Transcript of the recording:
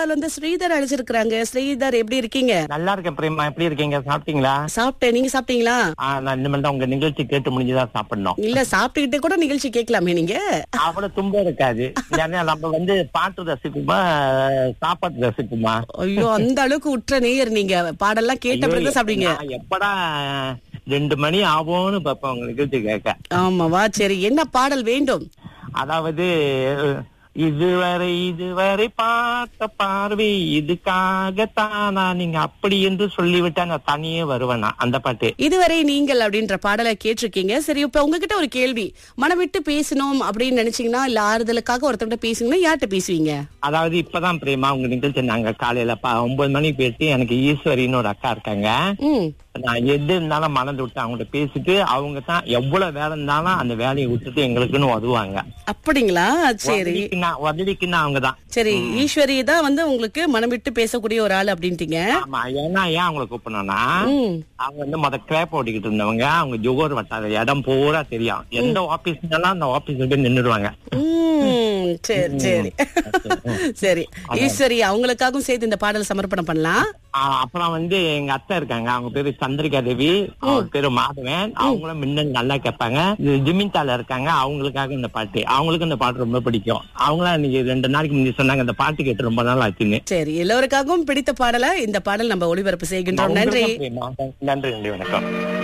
பால் வந்து ஸ்ரீதர் அழைச்சிருக்கிறாங்க ஸ்ரீதர் எப்படி இருக்கீங்க நல்லா இருக்கேன் பிரேமா எப்படி இருக்கீங்க சாப்பிட்டீங்களா சாப்பிட்டேன் நீங்க சாப்பிட்டீங்களா ஆ, நான் இனிமேல் தான் உங்க நிகழ்ச்சி கேட்டு முடிஞ்சுதான் சாப்பிடணும் இல்ல சாப்பிட்டுக்கிட்டே கூட நிகழ்ச்சி கேட்கலாமே நீங்க அவ்வளவு துன்பம் இருக்காது ஏன்னா நம்ம வந்து பாட்டு ரசிப்புமா சாப்பாட்டு ரசிப்புமா ஐயோ அந்த அளவுக்கு உற்ற நேயர் நீங்க பாடெல்லாம் கேட்ட பிறகு சாப்பிடுங்க நான் எப்படா ரெண்டு மணி ஆகும்னு பாப்பேன் உங்க நிகழ்ச்சி கேட்க ஆமாவா சரி என்ன பாடல் வேண்டும் அதாவது இதுவரை இதுவரை பார்த்த பார்வை இதுக்காகத்தானா நீங்க அப்படி என்று சொல்லிவிட்டா நான் தனியே வருவேனா அந்த பாட்டு இதுவரை நீங்கள் அப்படின்ற பாடலை கேட்டிருக்கீங்க சரி இப்ப உங்ககிட்ட ஒரு கேள்வி மனம் விட்டு பேசணும் அப்படின்னு நினைச்சீங்கன்னா இல்ல ஆறுதலுக்காக ஒருத்தர்கிட்ட பேசுங்கன்னா யார்கிட்ட பேசுவீங்க அதாவது இப்பதான் பிரேமா உங்க நிகழ்ச்சி நாங்க காலையில ப- ஒன்பது மணிக்கு பேசி எனக்கு ஈஸ்வரின்னு ஒரு அக்கா இருக்காங்க ம் நான் எது இருந்தாலும் மறந்து விட்டு அவங்கள்ட்ட பேசிட்டு அவங்க தான் எவ்வளவு வேலை இருந்தாலும் அந்த வேலையை விட்டுட்டு எங்களுக்குன்னு உதவுவாங்க அப்படிங்களா சரி உதவிக்குன்னா உதவிக்குன்னா அவங்க தான் சரி ஈஸ்வரி தான் வந்து உங்களுக்கு மனம் விட்டு பேசக்கூடிய ஒரு ஆள் அப்படின்ட்டீங்க ஆமா ஏன்னா ஏன் அவங்களை கூப்பிடணும்னா ம் அவங்க வந்து முத கிரேப் ஓடிக்கிட்டு இருந்தவங்க அவங்க ஜுகோர் வட்டார இடம் பூரா தெரியும் எந்த ஆபீஸ்னாலும் அந்த ஆபீஸ்ல போய் நின்னுடுவாங்க ம், சரி சரி சரி ஈஸ்வரி அவங்களுக்காகவும் சேர்த்து இந்த பாடல் சமர்ப்பணம் பண்ணலாம் ஆஹ் அப்புறம் வந்து எங்க அத்தை இருக்காங்க அவங்க பேரு சந்திரிகா தேவி அவங்க பேரு மாதவன் அவங்களும் மின்னல் நல்லா கேட்பாங்க இது ஜிமின்தால இருக்காங்க அவங்களுக்காக இந்த பாட்டு அவங்களுக்கும் இந்த பாட்டு ரொம்ப பிடிக்கும் அவங்களாம் இன்னைக்கு ரெண்டு நாளைக்கு முந்தி சொன்னாங்க இந்த பாட்டு கேட்டு ரொம்ப நாள் ஆச்சுன்னு சரி எல்லோருக்காகவும் பிடித்த பாடலை இந்த பாடல் நம்ம ஒளிபரப்பு செய்கின்றோம் நன்றி நன்றி நன்றி வணக்கம்